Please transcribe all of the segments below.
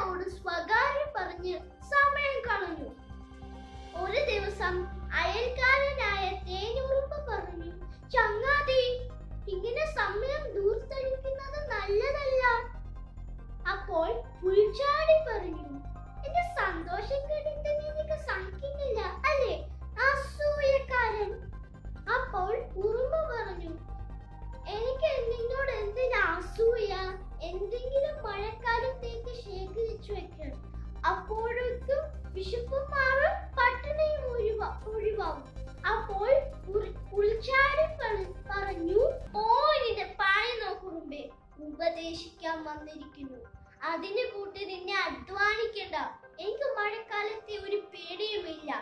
അയാളോട് സ്വകാര്യം പറഞ്ഞ് സമയം കളഞ്ഞു ഒരു ദിവസം അയൽക്കാരനായ തേനുറുമ്പ് പറഞ്ഞു ചങ്ങാതി ഇങ്ങനെ സമയം ദൂർത്തടിക്കുന്നത് നല്ലതല്ല അപ്പോൾ പുൽച്ചാടി പറഞ്ഞു എന്റെ സന്തോഷം കണ്ടിട്ട് നിനക്ക് സഹിക്കുന്നില്ല അല്ലേ അസൂയക്കാരൻ അപ്പോൾ ഉറുമ്പ് പറഞ്ഞു എനിക്ക് നിന്നോട് എന്തിനാ അസൂയ എന്തെങ്കിലും മഴക്കാലത്തേക്ക് ശേഖരിച്ചു വെക്കണം അപ്പോഴേക്കും വിശപ്പും മാറും പട്ടിണിയും ഒഴിവാ ഒഴിവാകും അപ്പോൾ പുൽ- പുൽച്ചാടി പറ- പറഞ്ഞു ഓ നിന്റെ പായ നോക്കുറുമ്പേ ഉപദേശിക്കാൻ വന്നിരിക്കുന്നു അതിന് കൂട്ടി നിന്നെ അധ്വാനിക്കണ്ട എനിക്ക് മഴക്കാലത്തെ ഒരു പേടിയുമില്ല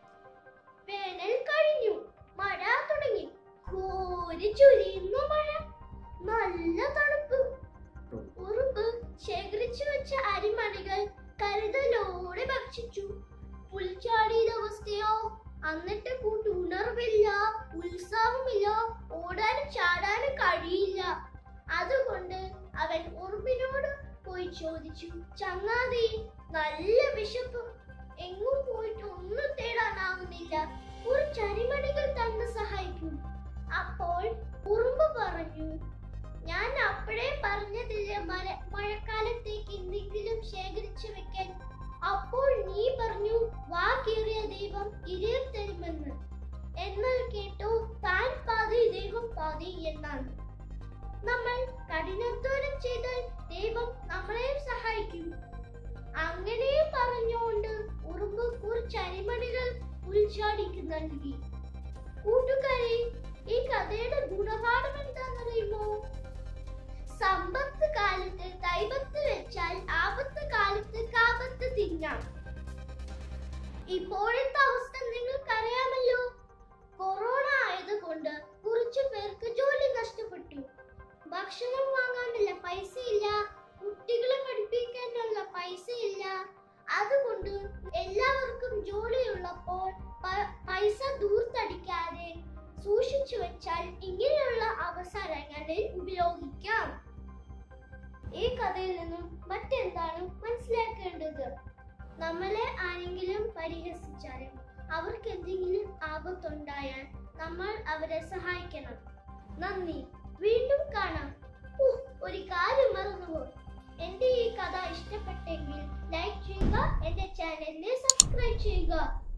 വേനൽ കഴിഞ്ഞു മഴ തുടങ്ങി കോരി ചുരിയുന്ന മഴ നല്ല തണുപ്പ് ഉറുമ്പ് ശേഖരിച്ചു വെച്ച അരിമണികൾ കരുതലോടെ ഭക്ഷിച്ചു പുൽച്ചാടിയുടെ അവസ്ഥയോ എന്നിട്ട് കൂട്ട് ഉണർവില്ല ഉത്സാഹമില്ല ഓടാനും ചാടാനും കഴിയില്ല അതുകൊണ്ട് അവൻ ഉറുമ്പിനോട് പോയി ചോദിച്ചു ചങ്ങാതി നല്ല വിശപ്പ് എങ്ങും പോയിട്ട് ഒന്നും തേടാനാവുന്നില്ല ഒരു ചരിമണികൾ തന്നെ സഹായിക്കും അപ്പോൾ ഉറുമ്പ് പറഞ്ഞു ഞാൻ അപ്പോഴേ പറഞ്ഞതില്ലേ മഴ മഴക്കാലത്തേക്ക് എന്തെങ്കിലും ശേഖരിച്ചു വെക്കാൻ അപ്പോൾ നീ പറഞ്ഞു വാ കീറിയ ദൈവം ഇരയിൽ തരുമെന്ന് എന്നാൽ കേട്ടോ താൻ പാതി ദൈവം പാതി എന്നാണ് നമ്മൾ കഠിനാധ്വാനം ചെയ്താൽ ദൈവം നമ്മളെയും സഹായിക്കും അങ്ങനെ പറഞ്ഞുകൊണ്ട് ഉറുമ്പ് കുറച്ച് അരിമണികൾ ഉൾച്ചാടിക്ക് നൽകി കൂട്ടുകാരെ ഈ കഥയുടെ ഗുണപാഠം എന്താണെന്നറിയുമോ സമ്പത്ത് കാലത്ത് ദൈവത്ത് വെച്ചാൽ ആപത്ത് കാലത്ത് കാപത്ത് തിന്നാം ഇപ്പോഴത്തെ അവസ്ഥ നിങ്ങൾക്കറിയാമല്ലോ കൊറോണ ആയതുകൊണ്ട് കുറച്ചു പേർക്ക് ജോലി നഷ്ടപ്പെട്ടു ഭക്ഷണം വാങ്ങാനുള്ള പൈസ ഇല്ല കുട്ടികളെ പഠിപ്പിക്കാനുള്ള പൈസ ഇല്ല അതുകൊണ്ട് എല്ലാവർക്കും ജോലിയുള്ളപ്പോൾ പ- പൈസ ദൂർത്തടിക്കാതെ സൂക്ഷിച്ചു വെച്ചാൽ ഇങ്ങനെയുള്ള അവസരങ്ങളിൽ ഉപയോഗിക്കാം ഈ കഥയിൽ നിന്നും മറ്റെന്താണ് മനസ്സിലാക്കേണ്ടത് നമ്മളെ ആരെങ്കിലും പരിഹസിച്ചാലും അവർക്ക് എന്തെങ്കിലും ആപത്തുണ്ടായാൽ നമ്മൾ അവരെ സഹായിക്കണം നന്ദി വീണ്ടും കാണാം ഉഹ്, ഒരു കാര്യം മറന്നുപോയി എന്റെ ഈ കഥ ഇഷ്ടപ്പെട്ടെങ്കിൽ ലൈക്ക് ചെയ്യുക എന്റെ ചാനലിനെ സബ്സ്ക്രൈബ് ചെയ്യുക